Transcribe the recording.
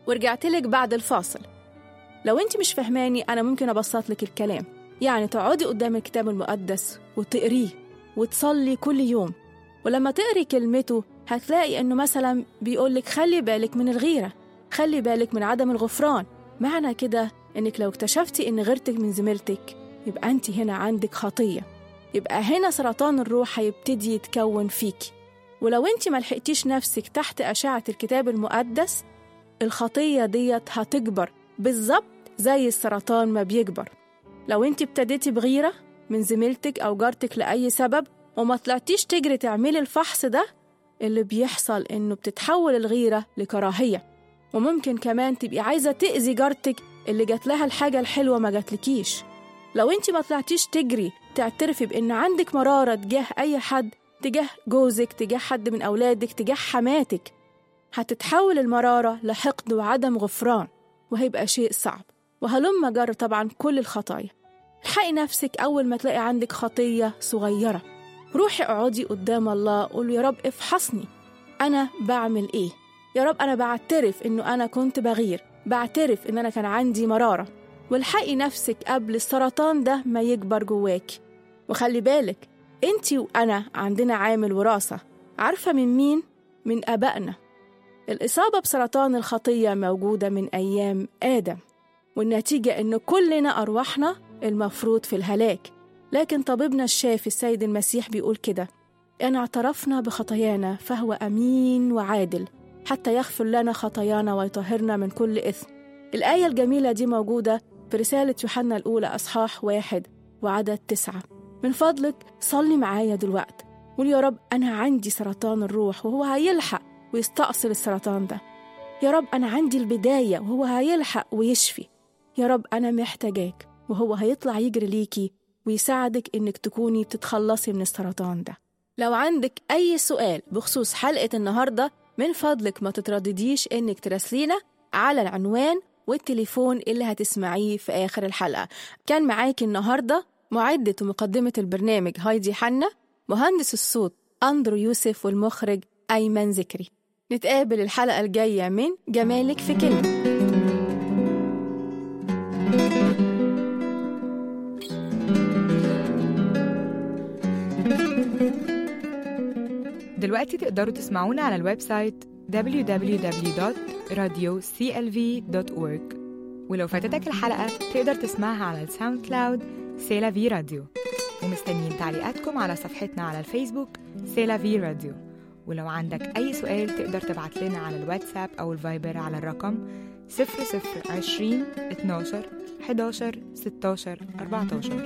ورجعتلك بعد الفاصل لو انت مش فهماني أنا ممكن أبسط لك الكلام يعني تقعدي قدام الكتاب المقدس وتقريه وتصلي كل يوم ولما تقري كلمته هتلاقي إنه مثلا بيقولك خلي بالك من الغيرة خلي بالك من عدم الغفران معنى كده إنك لو اكتشفتي إن غيرتك من زميلتك يبقى أنت هنا عندك خطية يبقى هنا سرطان الروح هيبتدي يتكون فيكي ولو أنت ملحقتيش نفسك تحت أشعة الكتاب المقدس الخطية ديت هتكبر بالظبط زي السرطان ما بيكبر لو أنت ابتديتي بغيرة من زميلتك أو جارتك لأي سبب وما طلعتيش تجري تعملي الفحص ده اللي بيحصل إنه بتتحول الغيرة لكراهية وممكن كمان تبقي عايزة تأذي جارتك اللي جات لها الحاجة الحلوة ما جاتلكيش لو انت ما طلعتيش تجري تعترفي بإن عندك مرارة تجاه أي حد تجاه جوزك تجاه حد من أولادك تجاه حماتك هتتحول المرارة لحقد وعدم غفران وهيبقى شيء صعب وهلم جر طبعا كل الخطايا الحقي نفسك أول ما تلاقي عندك خطية صغيرة روحي اقعدي قدام الله قولي يا رب افحصني أنا بعمل إيه يا رب أنا بعترف إنه أنا كنت بغير بعترف إن أنا كان عندي مرارة والحقي نفسك قبل السرطان ده ما يكبر جواك وخلي بالك انتي وأنا عندنا عامل وراثة عارفة من مين؟ من أبائنا الإصابة بسرطان الخطية موجودة من أيام آدم والنتيجة إن كلنا أرواحنا المفروض في الهلاك لكن طبيبنا الشافي السيد المسيح بيقول كده إن اعترفنا بخطايانا فهو أمين وعادل حتى يغفر لنا خطايانا ويطهرنا من كل إثم الآية الجميلة دي موجودة في رسالة يوحنا الأولى أصحاح واحد وعدد تسعة من فضلك صلي معايا دلوقت قول يا رب أنا عندي سرطان الروح وهو هيلحق ويستأصل السرطان ده يا رب أنا عندي البداية وهو هيلحق ويشفي يا رب أنا محتاجاك وهو هيطلع يجري ليكي ويساعدك إنك تكوني بتتخلصي من السرطان ده لو عندك أي سؤال بخصوص حلقة النهاردة من فضلك ما تتردديش إنك تراسلينا على العنوان والتليفون اللي هتسمعيه في آخر الحلقة كان معاكي النهاردة معدة ومقدمة البرنامج هايدي حنا مهندس الصوت أندرو يوسف والمخرج أيمن ذكري نتقابل الحلقة الجاية من جمالك في كلمة دلوقتي تقدروا تسمعونا على الويب سايت www.radioclv.org ولو فاتتك الحلقة تقدر تسمعها على الساوند كلاود سيلا في راديو ومستنيين تعليقاتكم على صفحتنا على الفيسبوك سيلا في راديو ولو عندك أي سؤال تقدر تبعت لنا على الواتساب أو الفايبر على الرقم 0020 12 11 16 14